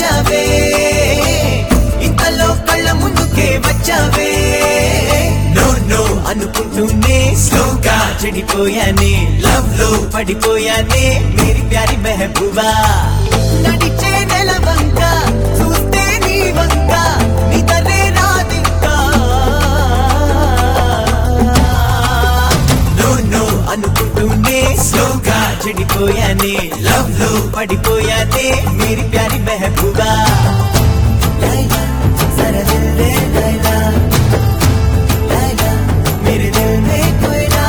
నచ్చావే ఇంతలో కళ్ళ ముందుకే వచ్చావే నో నో అనుకుంటూనే స్లోగా చెడిపోయానే లవ్ లో పడిపోయానే మేరీ ప్యారి మెహబూబా నడిచే నెల వంక చూస్తే నీ వంక నిదరే రాదింకా నో నో అనుకుంటూనే స్లోగా చెడిపోయానే లవ్ లో పడిపోయానే మేరీ ప్యారి మెహబూబా లైలా జరా దిల్ దే లైలా లైలా मेरे दिल में कोयला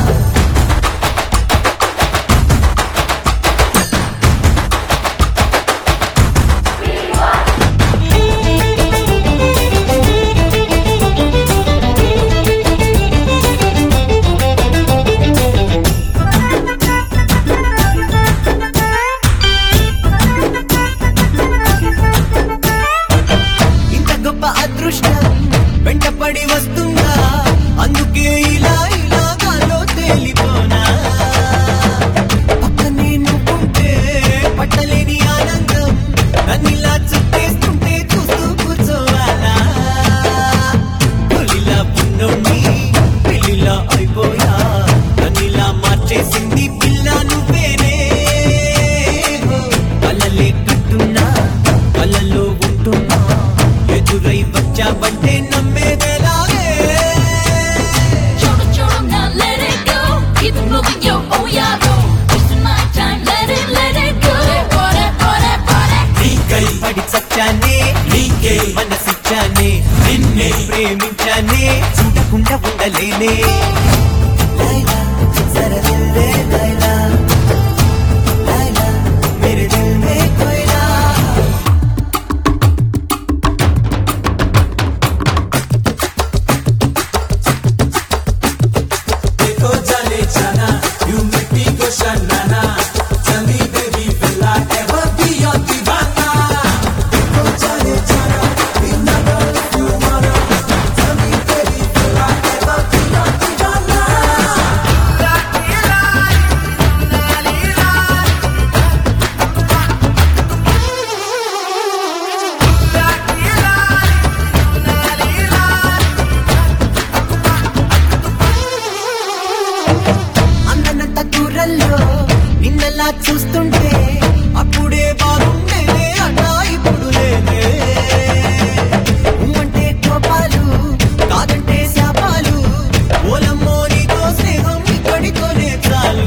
ఇంత గొప్ప అదృష్టం వెంటపడి వస్తుందా అందుకే ఇలా ఇలా గాలో తేలిపోనా పక్కనే నువ్వుంటే పట్టలేని ఆనందం నన్నిలా చుట్టేస్తుంటే చూస్తూ కూర్చోవాలా తొలిలా పున్నోణ్ణి పెళ్లిలా అయిపోయా నన్నిలా మార్చేసింది పిల్ల నువ్వేనే కలలే కట్టున్నా కలలో ఉంటున్నా ఎదురై వచ్చావంటే నమ్మేదెలాగే Choro, choro, now let it go. Keep it moving, yo, oh yeah, bro. Wasting my time, let it, let it go. Body, body, body. నీకై పడి చచ్చానే నీకే మనసిచ్చానే నిన్నే ప్రేమించానే చూడకుండా ఉండలేనే లైలా జరా దిల్ దే లైలా లైలా మేరే దిల్ మే కోయలా देखो जाने जाना you make me go shanana tell me baby will I ever be your divana देखो जाने जाना we never if you wanna tell me baby will I ever be your divana అందనంత దూరంలో నిన్నలా చూస్తుంటే అప్పుడే బాగుండేదే అన్నా ఇప్పుడు లేదే అంటే కోపాలు కాదంటే శాపాలు ఓలమ్మో నీతో స్నేహం ఇక్కడితోనే చాలు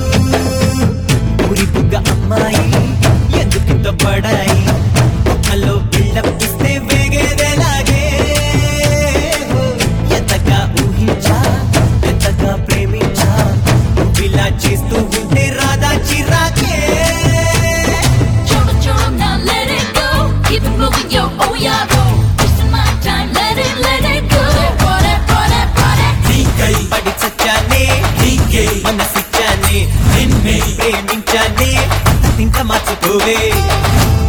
ఊరి బుగ్గ అమ్మాయి ఎందుకింత పడాయి ఒక్కలో బిల్డప్ ఇస్తే వేగేదేలాగే ఎంతగా ఊహించా ఎంతగా ప్రేమించా నువ్విలా చేస్తూ ఉంటే రాదా చిరాకే Choro, choro, now let it go. Keep it moving, yo, oh yeah, bro. Wasting my time, let it, let it go. Body, body, body. నీకై పడి చచ్చానే నీకే మనసిచ్చానే నిన్నే ప్రేమించానే ఇంకా మార్చుకోవే